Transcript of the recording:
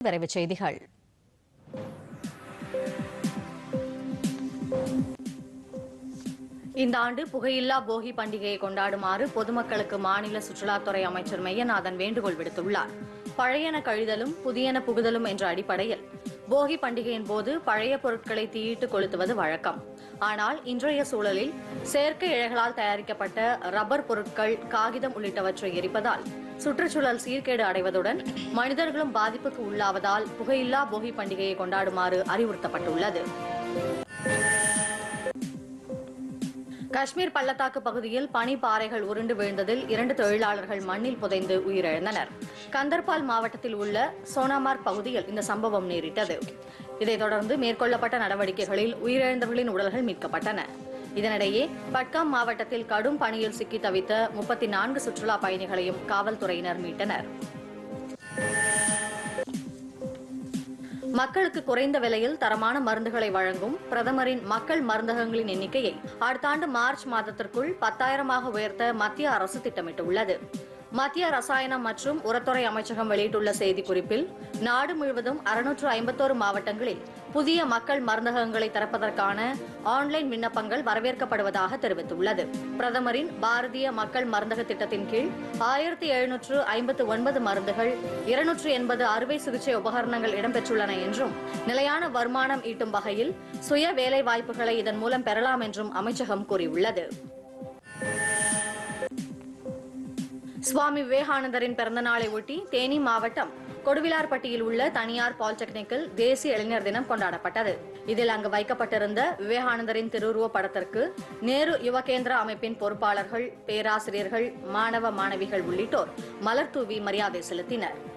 விரைவுச் செய்திகள் இந்த ஆண்டு புகையில்லா போகி பண்டிகையை கொண்டாடுமாறு பொதுமக்களுக்கு மாநில சுற்றுலாத்துறை அமைச்சர் மெய்யநாதன் வேண்டுகோள் விடுத்துள்ளார் பழையன கழிதலும் புதியன புகுதலும் என்ற அடிப்படையில் போகி பண்டிகையின் போது பழைய பொருட்களை தீயிட்டு கொளுத்துவது வழக்கம் ஆனால் இன்றைய சூழலில் செயற்கை இழைகளால் தயாரிக்கப்பட்ட ரப்பர் பொருட்கள் காகிதம் உள்ளிட்டவற்றை எரிப்பதால் சுற்றுச்சூழல் சீர்கேடு அடைவதுடன் மனிதர்களும் பாதிப்புக்கு உள்ளாவதால் புகையில்லா போகி பண்டிகையை கொண்டாடுமாறு அறிவுறுத்தப்பட்டுள்ளது காஷ்மீர் பள்ளத்தாக்கு பகுதியில் பனிப்பாறைகள் உருண்டு விழுந்ததில் இரண்டு தொழிலாளர்கள் மண்ணில் புதைந்து உயிரிழந்தனர் கந்தர்பால் மாவட்டத்தில் உள்ள சோனாமார்க் பகுதியில் இந்த சம்பவம் நேரிட்டது இதைத் தொடர்ந்து மேற்கொள்ளப்பட்ட நடவடிக்கைகளில் உயிரிழந்தவர்களின் உடல்கள் மீட்கப்பட்டன இதனிடையே பட்காம் மாவட்டத்தில் கடும் பனியில் சிக்கி தவித்த முப்பத்தி நான்கு சுற்றுலா பயணிகளையும் காவல்துறையினர் மீட்டனர் மக்களுக்கு குறைந்த விலையில் தரமான மருந்துகளை வழங்கும் பிரதமரின் மக்கள் மருந்தகங்களின் எண்ணிக்கையை அடுத்த ஆண்டு மார்ச் மாதத்திற்குள் பத்தாயிரமாக உயர்த்த மத்திய அரசு திட்டமிட்டுள்ளது மத்திய ரசாயனம் மற்றும் உரத்துறை அமைச்சகம் வெளியிட்டுள்ள செய்திக்குறிப்பில் நாடு முழுவதும் அறுநூற்று ஐம்பத்தோரு மாவட்டங்களில் புதிய மக்கள் மருந்தகங்களை திறப்பதற்கான ஆன்லைன் விண்ணப்பங்கள் வரவேற்கப்படுவதாக தெரிவித்துள்ளது பிரதமரின் பாரதிய மக்கள் மருந்தக திட்டத்தின் கீழ் ஆயிரத்தி எழுநூற்று ஐம்பத்து ஒன்பது மருந்துகள் இருநூற்று எண்பது அறுவை சிகிச்சை உபகரணங்கள் இடம்பெற்றுள்ளன என்றும் நிலையான வருமானம் ஈட்டும் வகையில் சுய வேலை வாய்ப்புகளை இதன் மூலம் பெறலாம் என்றும் அமைச்சகம் கூறியுள்ளது சுவாமி விவேகானந்தரின் பிறந்த நாளை ஒட்டி தேனி மாவட்டம் கொடுவிலார்பட்டியில் உள்ள தனியார் பாலிடெக்னிக்கில் தேசிய இளைஞர் தினம் கொண்டாடப்பட்டது இதில் அங்கு வைக்கப்பட்டிருந்த விவேகானந்தரின் திருவுருவ படத்திற்கு நேரு யுவகேந்திரா அமைப்பின் பொறுப்பாளர்கள் பேராசிரியர்கள் மாணவ மாணவிகள் உள்ளிட்டோர் மலர் தூவி மரியாதை செலுத்தினர்